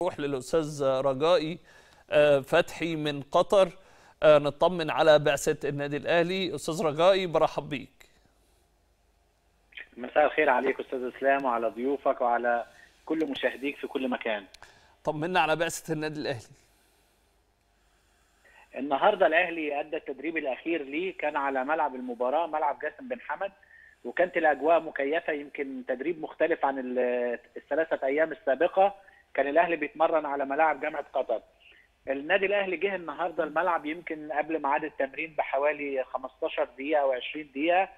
نروح للاستاذ رجائي آه، فتحي من قطر آه، نطمن على بعثه النادي الاهلي استاذ رجائي برحب بيك مساء الخير عليك استاذ اسلام وعلى ضيوفك وعلى كل مشاهديك في كل مكان طمنا على بعثه النادي الاهلي النهارده الاهلي ادى التدريب الاخير ليه كان على ملعب المباراه ملعب جاسم بن حمد وكانت الاجواء مكيفه يمكن تدريب مختلف عن ال- الثلاثه ايام السابقه كان الاهلي بيتمرن على ملاعب جامعه قطر النادي الاهلي جه النهارده الملعب يمكن قبل ميعاد التمرين بحوالي 15 دقيقه او 20 دقيقه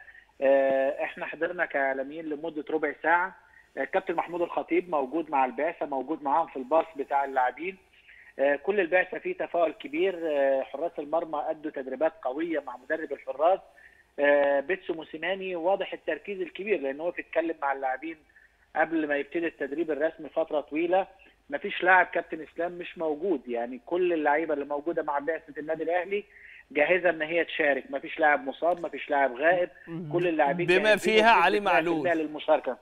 آه، احنا حضرنا كاعلاميين لمده ربع ساعه آه، كابتن محمود الخطيب موجود مع البعثه موجود معاهم في الباص بتاع اللاعبين آه، كل البعثه فيه تفاؤل كبير آه، حراس المرمى ادوا تدريبات قويه مع مدرب الحراس آه، بيتسو موسيماني واضح التركيز الكبير لان هو بيتكلم مع اللاعبين قبل ما يبتدي التدريب الرسمي فتره طويله مفيش لاعب كابتن اسلام مش موجود يعني كل اللعيبه اللي موجوده مع بعثه النادي الاهلي جاهزه ان هي تشارك مفيش لاعب مصاب مفيش لاعب غائب كل اللاعبين بما جاهزين فيها بنسبة علي 100% معلول. للمشاركه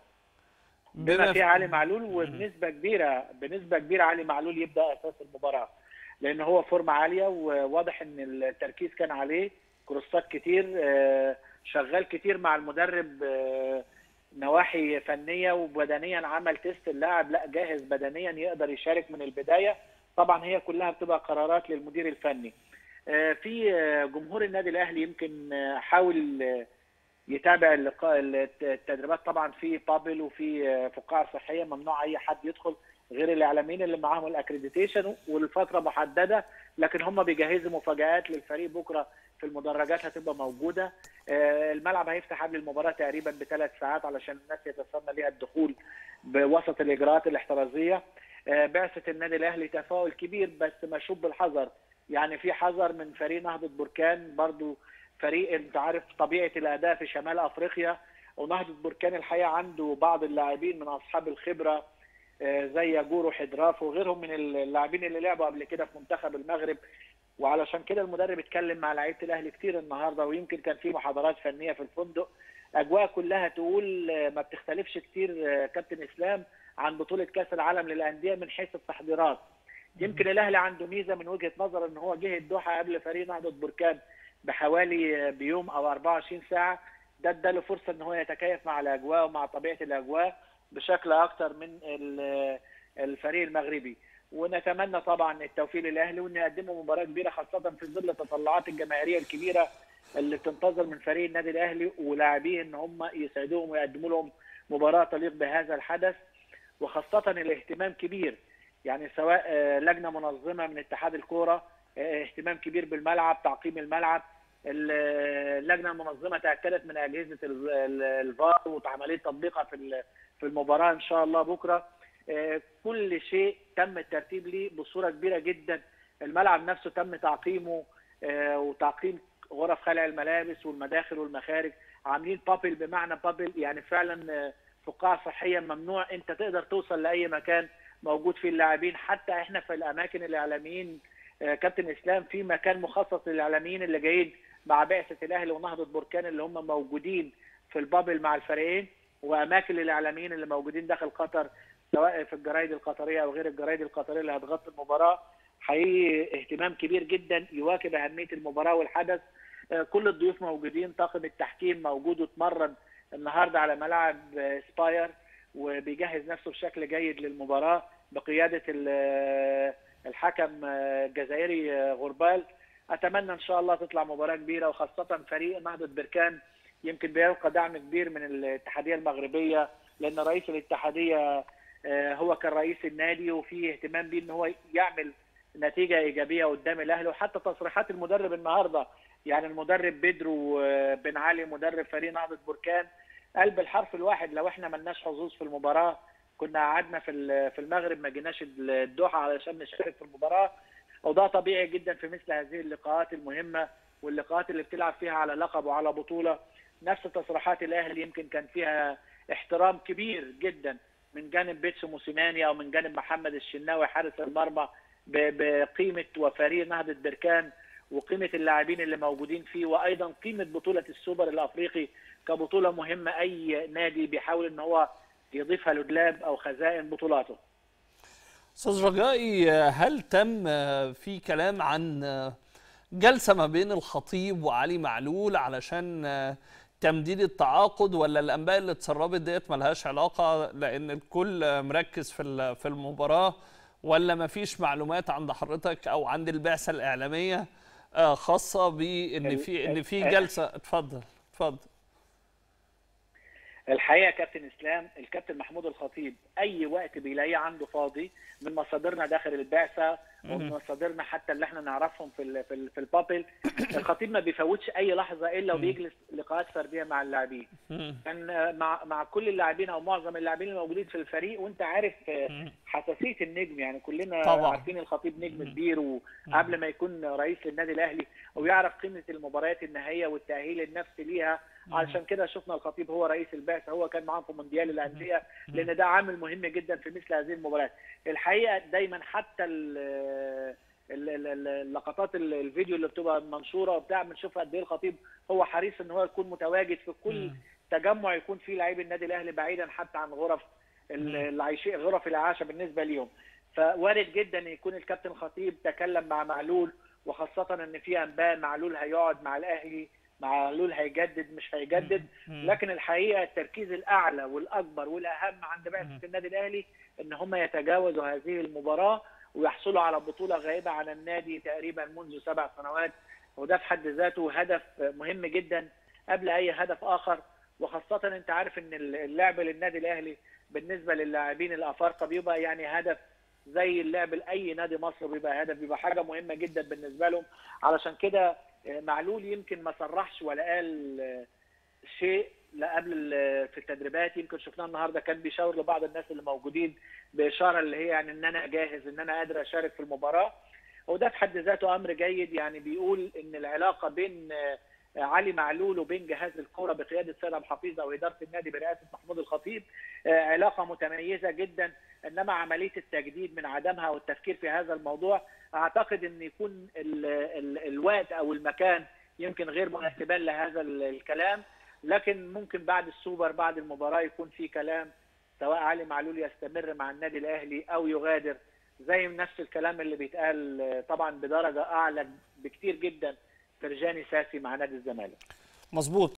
بما بما فيها في- علي معلول وبنسبه كبيره بنسبه كبيره علي معلول يبدا اساس المباراه لان هو فورمه عاليه وواضح ان التركيز كان عليه كروسات كتير آه، شغال كتير مع المدرب آه، نواحي فنيه وبدنيا عمل تيست اللاعب لا جاهز بدنيا يقدر يشارك من البدايه طبعا هي كلها بتبقى قرارات للمدير الفني آه، في آه، جمهور النادي الاهلي يمكن آه، حاول آه، يتابع اللقاء التدريبات طبعا في بابل وفي آه، فقاعه صحيه ممنوع اي حد يدخل غير الاعلاميين اللي معاهم الاكريديتيشن ولفتره محدده لكن هم بيجهزوا مفاجات للفريق بكره في المدرجات هتبقى موجوده آه، الملعب هيفتح قبل المباراه تقريبا بثلاث ساعات علشان الناس يتسنى ليها الدخول بوسط الاجراءات الاحترازيه آه، بعثه النادي الاهلي تفاؤل كبير بس مشوب بالحذر يعني في حذر من فريق نهضه بركان برضو فريق انت عارف طبيعه الاداء في شمال افريقيا ونهضه بركان الحقيقه عنده بعض اللاعبين من اصحاب الخبره آه، زي جورو حدراف وغيرهم من اللاعبين اللي لعبوا قبل كده في منتخب المغرب وعلشان كده المدرب اتكلم مع لعيبه الاهلي كتير النهارده ويمكن كان في محاضرات فنيه في الفندق اجواء كلها تقول آه، ما بتختلفش كتير آه، كابتن اسلام عن بطوله كاس العالم للانديه من حيث التحضيرات يمكن الاهلي عنده ميزه من وجهه نظر ان هو جه الدوحه قبل فريق نهضه بركان بحوالي بيوم او 24 ساعه ده اداله فرصه ان هو يتكيف مع الاجواء ومع طبيعه الاجواء بشكل اكتر من ال- الفريق المغربي ونتمنى طبعا التوفيق للاهلي وان يقدموا مباراه كبيره خاصه في ظل التطلعات الجماهيريه الكبيره اللي بتنتظر من فريق النادي الاهلي ولاعبيه ان هم يساعدوهم ويقدموا لهم مباراه تليق بهذا الحدث وخاصه الاهتمام كبير يعني سواء آه، لجنه منظمه من اتحاد الكوره آه، اهتمام كبير بالملعب تعقيم الملعب ال- اللجنه المنظمه تاكدت من اجهزه ال- ال- الفار وعمليه تطبيقها في ال- في المباراه ان شاء الله بكره آه، كل شيء تم الترتيب ليه بصوره كبيره جدا الملعب نفسه تم تعقيمه آه، وتعقيم غرف خلع الملابس والمداخل والمخارج عاملين بابل بمعنى بابل يعني فعلا آه، فقاعه صحيه ممنوع انت تقدر توصل لاي مكان موجود فيه اللاعبين حتى احنا في الاماكن الاعلاميين آه، كابتن اسلام في مكان مخصص للاعلاميين اللي جايين مع بعثه الاهلي ونهضه بركان اللي هم موجودين في البابل مع الفريقين واماكن للاعلاميين اللي موجودين داخل قطر سواء في الجرايد القطريه او غير الجرايد القطريه اللي هتغطي المباراه حقيقي اهتمام كبير جدا يواكب اهميه المباراه والحدث آه، كل الضيوف موجودين طاقم التحكيم موجود واتمرن النهارده على ملاعب آه، سباير وبيجهز نفسه بشكل جيد للمباراه بقياده ال- آه، الحكم آه، الجزائري آه، غربال اتمنى ان شاء الله تطلع مباراه كبيره وخاصه فريق نهضه بركان يمكن بيلقى دعم كبير من الاتحاديه المغربيه لان رئيس الاتحاديه آه، هو كان رئيس النادي وفي اهتمام بيه ان هو يعمل نتيجه ايجابيه قدام الاهلي وحتى تصريحات المدرب النهارده يعني المدرب بدرو آه، بن علي مدرب فريق نهضه بركان قال بالحرف الواحد لو احنا ملناش حظوظ في المباراه كنا قعدنا في ال- في المغرب ما جيناش الدوحه علشان نشارك في المباراه وده طبيعي جدا في مثل هذه اللقاءات المهمه واللقاءات اللي بتلعب فيها على لقب وعلى بطوله نفس تصريحات الاهلي يمكن كان فيها احترام كبير جدا من جانب بيتسو موسيماني او من جانب محمد الشناوي حارس المرمى ب- بقيمه وفريق نهضه بركان وقيمه اللاعبين اللي موجودين فيه وايضا قيمه بطوله السوبر الافريقي كبطوله مهمه اي نادي بيحاول ان هو يضيفها لدولاب او خزائن بطولاته. استاذ رجائي هل تم في كلام عن جلسه ما بين الخطيب وعلي معلول علشان تمديد التعاقد ولا الانباء اللي اتسربت ديت ملهاش علاقه لان الكل مركز في في المباراه ولا ما فيش معلومات عند حضرتك او عند البعثه الاعلاميه خاصه بان في ان في جلسه اتفضل اتفضل الحقيقه كابتن اسلام الكابتن محمود الخطيب اي وقت بيلاقيه عنده فاضي من مصادرنا داخل البعثه ومن مصادرنا حتى اللي احنا نعرفهم في ال في, ال في البابل الخطيب ما بيفوتش اي لحظه الا وبيجلس لقاءات فرديه مع اللاعبين كان مع مع كل اللاعبين او معظم اللاعبين الموجودين في الفريق وانت عارف حساسيه النجم يعني كلنا طبعا. عارفين الخطيب نجم كبير وقبل ما يكون رئيس للنادي الاهلي ويعرف قيمه المباريات النهائيه والتاهيل النفسي ليها علشان كده شفنا الخطيب هو رئيس البعثه هو كان معاهم في مونديال الانديه لان ده عامل مهم جدا في مثل هذه المباريات الحقيقه دايما حتى اللقطات الفيديو اللي بتبقى منشوره وبتاع بنشوف قد ايه الخطيب هو حريص ان هو يكون متواجد في كل تجمع يكون فيه لعيب النادي الاهلي بعيدا حتى عن غرف اللي عايشين غرف الاعاشه بالنسبه ليهم فوارد جدا ان يكون الكابتن خطيب تكلم مع معلول وخاصه ان في انباء معلول هيقعد مع الاهلي معلول هيجدد مش هيجدد لكن الحقيقه التركيز الاعلى والاكبر والاهم عند بعثه النادي الاهلي ان هم يتجاوزوا هذه المباراه ويحصلوا على بطوله غائبه عن النادي تقريبا منذ سبع سنوات وده في حد ذاته هدف مهم جدا قبل اي هدف اخر وخاصه انت عارف ان اللعب للنادي الاهلي بالنسبه للاعبين الافارقه بيبقى يعني هدف زي اللعب لاي نادي مصر بيبقى هدف بيبقى حاجه مهمه جدا بالنسبه لهم علشان كده معلول يمكن ما صرحش ولا قال شيء لا قبل في التدريبات يمكن شفناه النهارده كان بيشاور لبعض الناس اللي موجودين باشاره اللي هي يعني ان انا جاهز ان انا قادر اشارك في المباراه وده في حد ذاته امر جيد يعني بيقول ان العلاقه بين علي معلول وبين جهاز الكوره بقياده سيد عبد الحفيظ او اداره النادي برئاسه محمود الخطيب علاقه متميزه جدا انما عمليه التجديد من عدمها والتفكير في هذا الموضوع اعتقد ان يكون ال ال الوقت او المكان يمكن غير مناسبان لهذا الكلام لكن ممكن بعد السوبر بعد المباراه يكون في كلام سواء علي معلول يستمر مع النادي الاهلي او يغادر زي نفس الكلام اللي بيتقال طبعا بدرجه اعلى بكتير جدا فرجاني ساسي مع نادي الزمالك مظبوط